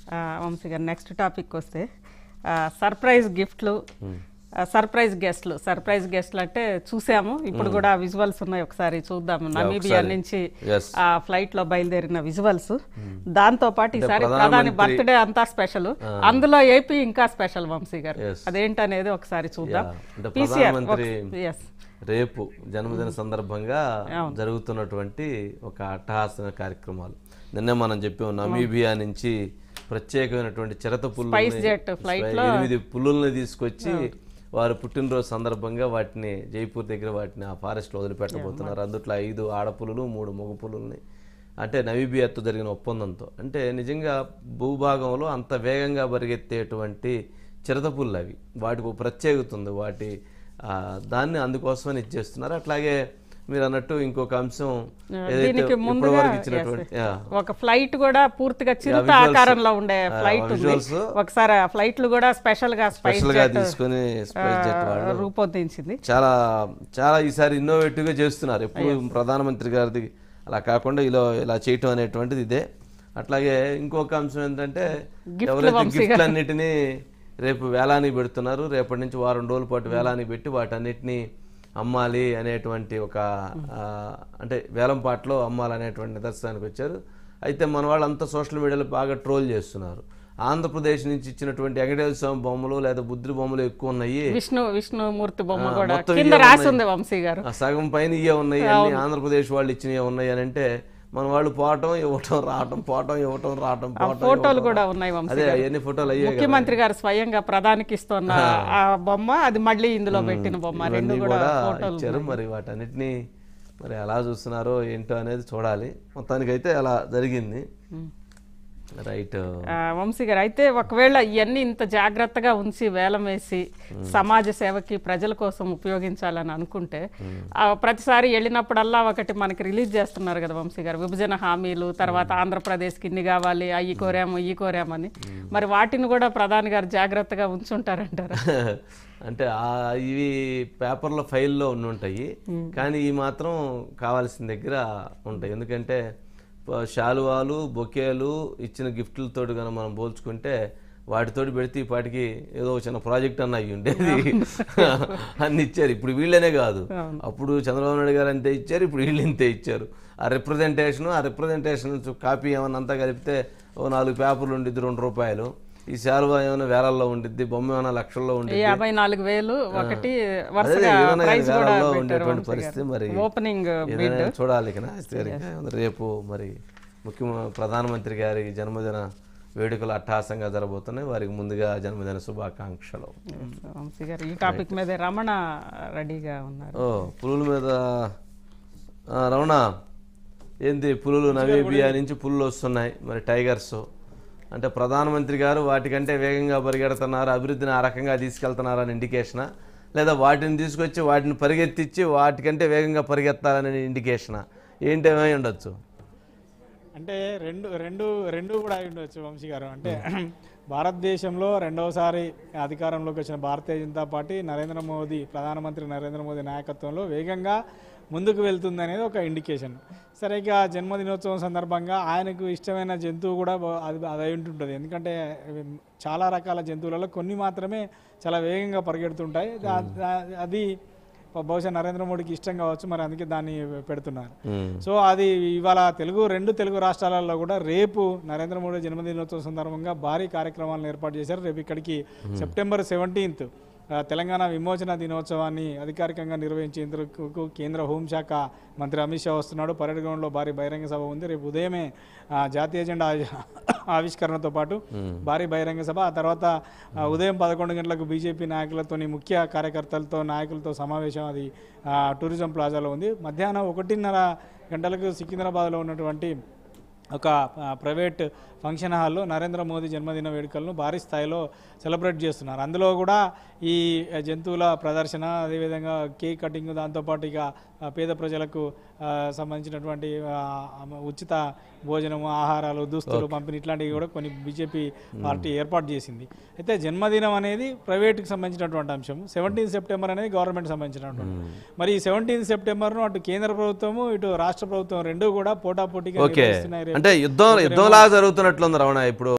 ఆ, వంశీ గారు next topic వస్తే ఆ, సర్ప్రైజ్ గిఫ్ట్లు ఆ, సర్ప్రైజ్ గెస్ట్లు సర్ప్రైజ్ గెస్ట్లు అంటే చూసాము ఇప్పుడు కూడా విజువల్స్ ఉన్నాయి ఒకసారి చూద్దాము నమీబియా ఒకసారి. నుంచి Yes. ఆ ఫ్లైట్ లో బయలుదేరిన విజువల్స్ దాంతో పాటు ఈసారి ప్రధాని ప్రధానమంత్రి- బర్త్డే అంతా స్పెషల్ అందులో ఏపీ ఇంకా స్పెషల్ వంశీ గారు Yes. అదేంటనేది ఒకసారి చూద్దాం Yeah. అంటే పీసీఆర్ ప్రధానమంత్రి ఎస్ రేపు జన్మదిన సందర్భంగా జరుగుతున్నటువంటి ఒక అట్టహాసన కార్యక్రమాలు నిన్నే మనం చెప్పాం నమీబియా నుంచి ప్రత్యేకమైనటువంటి చిరత Spice jet flight లో- ఎనిమిది పులుల్ని తీసుకొచ్చి వారు పుట్టినరోజు సందర్భంగా వాటిని జైపూర్ దగ్గర వాటిని ఆ ఫారెస్ట్లో వదిలిపెట్టబోతున్నారు అందుట్లో ఐదు ఆడపులులు మూడు మగ పులుల్ని అంటే నవీబియాతో జరిగిన ఒప్పందంతో అంటే నిజంగా భూభాగంలో అంత వేగంగా పరిగెత్తేటువంటి చిరతపుల్లు అవి వాటికి ఒక ప్రత్యేకత ఉంది వాటి ఆ, దాన్ని అందుకోసమని ఇచ్చేస్తున్నారు అట్లాగే మీరు అన్నట్టు ఇంకొక అంశం ఏదైతే దీనికి ముందుగా ఇప్పటివరకు ఇచ్చినటువంటి యా. ఒక ఫ్లైట్ కూడా పూర్తిగా చిరుత visuals. ఆకారంలో ఉండే ఆ, ఫ్లైట్ ఉంది visuals. ఒకసారి ఆ ఫ్లైట్లు కూడా స్పెషల్ గా స్పైస్ స్పెషల్ గా తీసుకొని స్పైస్ జెట్ ఆ, వాళ్ళు రూపొందించింది చాలా చాలా ఈసారి ఇన్నోవేటివ్ గా చేస్తున్నారు ఎప్పుడు ప్రధానమంత్రి గారిది అలా కాకుండా ఇలా ఇలా చేయటం అనేటువంటిది ఇదే అట్లాగే ఇంకొక అంశం ఏంటంటే ఎవరైతే గిఫ్ట్లు అన్నిటినీ రేపు వేలానికి పెడుతున్నారు రేపటి నుంచి వారం రోజుల పాటు వేలానికి పెట్టి వాటన్నిటిని అమ్మాలి అనేటువంటి ఒక ఆ, అంటే వేలం పాటలో అమ్మాలి అనేటువంటి నిదర్శనానికి వచ్చారు అయితే మన వాళ్ళంతా సోషల్ మీడియాలో బాగా ట్రోల్ చేస్తున్నారు ఆంధ్రప్రదేశ్ నుంచి ఇచ్చినటువంటి వెంకటేశ్వర స్వామి బొమ్మలు లేదా బుద్ధుడి బొమ్మలు ఎక్కువ ఉన్నాయి విష్ణు విష్ణుమూర్తి బొమ్మ ఆ, కూడా మొత్తం కింద ఇవే రాసి ఉన్నాయి. ఉంది వంశీ గారు ఆ సగం పైన ఇవే ఉన్నాయి అన్ని ఆంధ్రప్రదేశ్ వాళ్ళు ఇచ్చినవి ఉన్నాయి అని అంటే మన వాళ్ళు పోవటం ఇవ్వటం రావటం పోవటం ఇవ్వటం రావటం పోవటం ఫోటోలు ఇవ్వటం. కూడా ఉన్నాయి వంశీ అదే ఎన్ని ఫోటోలు అయ్యాయి కదా. ముఖ్యమంత్రి గారు స్వయంగా ప్రధానికి ఇస్తున్న ఆ బొమ్మ అది మళ్ళీ ఇందులో పెట్టిన బొమ్మ రెండు ఇవన్నీ కూడా కూడా ఫోటోలు ఇచ్చారు మరి వాటన్నిటిని మరి ఎలా చూస్తున్నారో ఏంటో అనేది చూడాలి మొత్తానికైతే అలా జరిగింది రైట్ ఆ, వంశీ గారు అయితే ఒకవేళ ఇవన్నీ ఇంత జాగ్రత్తగా ఉంచి వేలం వేసి సమాజ సేవకి ప్రజల కోసం ఉపయోగించాలని అనుకుంటే ఆ, ప్రతిసారి వెళ్ళినప్పుడల్లా ఒకటి మనకి రిలీజ్ చేస్తున్నారు కదా వంశీ గారు విభజన హామీలు తర్వాత ఆంధ్రప్రదేశ్కి ఇన్ని కావాలి అయ్యి కోరాము ఈ కోరామని మరి వాటిని కూడా ప్రధాని గారు జాగ్రత్తగా ఉంచుంటారంటారా అంటే ఆ ఇవి పేపర్లో ఫైల్లో ఉండి ఉంటాయి కానీ ఈ మాత్రం కావాల్సిన దగ్గర ఉంటాయి ఎందుకంటే ప- శాలువాలు బొకేలు ఇచ్చిన గిఫ్ట్లతో కనుక మనం పోల్చుకుంటే వాటితోటి పెడితే ఈ పాటికి ఏదో ఒక చిన్న ప్రాజెక్ట్ అన్న అయ్యి ఉండేది అన్ని ఇచ్చారు ఇప్పుడు వీళ్ళనే కాదు అప్పుడు చంద్రబాబు నాయుడు గారు అంతే ఇచ్చారు ఇప్పుడు వీళ్ళు ఇంతే ఇచ్చారు ఆ రిప్రజెంటేషన్ ఆ రిప్రజెంటేషన్ కాపీ ఏమన్నా అంతా కలిపితే ఓ నాలుగు పేపర్లు ఉండిద్ది రెండు రూపాయలు ఈ శాలువా ఏమైనా వేలల్లో ఉండిద్ది బొమ్మ ఏమైనా లక్షల్లో ఉండిద్ది యాభై నాలుగు వేలు ఒకటి అదే వరుసగా ఏదైనా ప్రైజ్ కూడా వేలల్లో పెట్టారు ఉండేటువంటి వంశీ పరిస్థితి గారు. మరి ఓపెనింగ్ ఏదైనా చూడాలి ఇక నాస్తి గారు ఇంకా ఉంది. రేపు మరి ముఖ్య ప్రధానమంత్రి గారి జన్మదిన వేడుకలు అట్టహాసంగా జరగబోతున్నాయి వారికి ముందుగా జన్మదిన శుభాకాంక్షలు వంశీ గారు ఈ టాపిక్ మీద రమణ రెడీగా ఉన్నారు ఓ పులుల మీద ఆ, రమణ ఏంది పులులు నవీబియా నుంచి పులులు వస్తున్నాయి మరి టైగర్స్ అంటే ప్రధానమంత్రి గారు వాటికంటే వేగంగా పరిగెడుతున్నారు అభివృద్ధిని ఆ రకంగా తీసుకెళ్తున్నారు అని ఇండికేషనా లేదా వాటిని తీసుకొచ్చి వాటిని పరిగెత్తించి వాటికంటే వేగంగా పరిగెత్తాలనే ఇండికేషనా ఏంటేమై ఉండొచ్చు అంటే రెండు రెండు రెండు కూడా అయి ఉండొచ్చు వంశీ గారు అంటే భారతదేశంలో రెండవసారి అధికారంలోకి వచ్చిన భారతీయ జనతా పార్టీ నరేంద్ర మోదీ ప్రధానమంత్రి నరేంద్ర మోదీ నాయకత్వంలో వేగంగా ముందుకు వెళ్తుంది అనేది ఒక ఇండికేషన్ సరే ఇక జన్మదినోత్సవం సందర్భంగా ఆయనకు ఇష్టమైన జంతువు కూడా బ- అది అది అయి ఉంటుంటుంది ఎందుకంటే ఉమ్, చాలా రకాల జంతువులలో కొన్ని మాత్రమే చాలా వేగంగా పరిగెడుతుంటాయి దా- దా- అది బహుశా నరేంద్ర మోడీకి ఇష్టం కావచ్చు మరి అందుకే దాన్ని పెడుతున్నారు సో అది ఇవాళ తెలుగు రెండు తెలుగు రాష్ట్రాలలో కూడా రేపు నరేంద్ర మోడీ జన్మదినోత్సవం సందర్భంగా భారీ కార్యక్రమాలను ఏర్పాటు చేశారు రేపు ఇక్కడికి సెప్టెంబర్ సెవెంటీన్త్ తెలంగాణ విమోచన దినోత్సవాన్ని అధికారికంగా నిర్వహించేందుకు కేంద్ర హోంశాఖ మంత్రి అమిత్ షా వస్తున్నాడు పరేడ్ గ్రౌండ్లో భారీ బహిరంగ సభ ఉంది రేపు ఉదయమే ఆ, జాతీయ జెండా ఆవి- ఆవిష్కరణతో పాటు భారీ బహిరంగ సభ ఆ తర్వాత ఆ, ఉదయం పదకొండు గంటలకు బీజేపీ నాయకులతోని ముఖ్య కార్యకర్తలతో నాయకులతో సమావేశం అది ఆ, టూరిజం ప్లాజాలో ఉంది మధ్యాహ్నం ఒకటిన్నర గంటలకు సికింద్రాబాద్లో ఉన్నటువంటి ఒక ఆ, ప్రైవేట్ ఫంక్షన్ హాల్లో నరేంద్ర మోదీ జన్మదిన వేడుకలను భారీ స్థాయిలో సెలబ్రేట్ చేస్తున్నారు అందులో కూడా ఈ ఆ, జంతువుల ప్రదర్శన అదేవిధంగా కేక్ కటింగ్ దాంతోపాటు ఇక ఆ, పేద ప్రజలకు ఆ, సంబంధించినటువంటి ఆ, ఉచిత భోజనము ఆహారాలు దుస్తులు పంపిణీ ఇట్లాంటివి కూడా కొన్ని బీజేపీ పార్టీ ఏర్పాటు చేసింది అయితే జన్మదినం అనేది ప్రైవేట్కి సంబంధించినటువంటి అంశం సెవెంటీన్ సెప్టెంబర్ అనేది గవర్నమెంట్ సంబంధించినటువంటి మరి ఈ సెవెంటీన్ సెప్టెంబర్ను అటు కేంద్ర ప్రభుత్వము ఇటు రాష్ట్ర ప్రభుత్వం రెండూ కూడా పోటాపోటీగా ఓకే నిర్వహిస్తున్నాయి రేపు. అంటే యుద్ధం యుద్ధంలాగా జరుగుతున్నట్లుంది రమణ ఇప్పుడు